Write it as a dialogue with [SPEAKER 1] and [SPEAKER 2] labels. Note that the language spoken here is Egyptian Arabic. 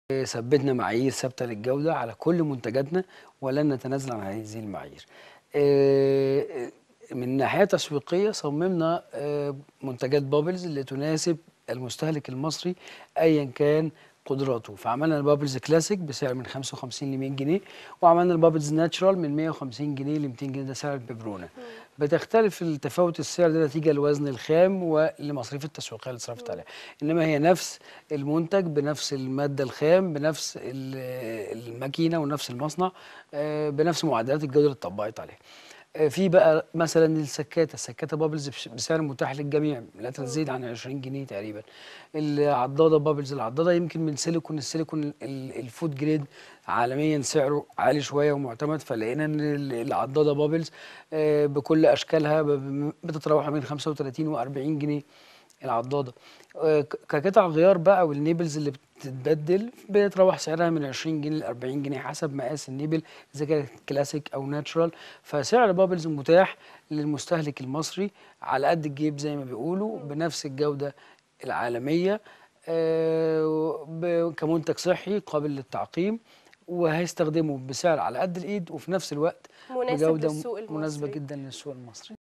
[SPEAKER 1] ثبتنا معايير ثابته للجوده على كل منتجاتنا ولن نتنازل عن هذه المعايير. آه، من الناحيه التسويقيه صممنا آه، منتجات بابلز اللي تناسب المستهلك المصري ايا كان قدراته فعملنا البابلز كلاسيك بسعر من 55 ل 100 جنيه وعملنا البابلز ناتشرال من 150 جنيه ل 200 جنيه ده سعر الببرونه بتختلف التفاوت السعر ده نتيجه لوزن الخام ولمصاريف التسويقيه اللي صرفت عليها انما هي نفس المنتج بنفس الماده الخام بنفس ال- الماكينه ونفس المصنع آه، بنفس معدلات الجوده اللي اتطبقت عليها آه، في بقى مثلا السكاته السكاته بابلز بش- بسعر متاح للجميع لا تزيد عن 20 جنيه تقريبا العضاده بابلز العضاده يمكن من سيليكون السيليكون ال- الفود جريد عالميا سعره عالي شويه ومعتمد فلقينا ان ال- العضاده بابلز آه، بكل اشكالها ب- ب- بتتراوح ما بين 35 و 40 جنيه العضاده آه، ك- كقطع غيار بقى والنيبلز اللي بتتبدل بتروح سعرها من 20 جنيه ل 40 جنيه حسب مقاس النيبل اذا كانت كلاسيك او ناتشرال فسعر بابلز متاح للمستهلك المصري على قد الجيب زي ما بيقولوا بنفس الجوده العالميه آه، ب- كمنتج صحي قابل للتعقيم وهيستخدمه بسعر على قد الايد وفي نفس الوقت
[SPEAKER 2] مناسب
[SPEAKER 1] بجوده
[SPEAKER 2] للسوق
[SPEAKER 1] مناسبه
[SPEAKER 2] المصري.
[SPEAKER 1] جدا للسوق المصري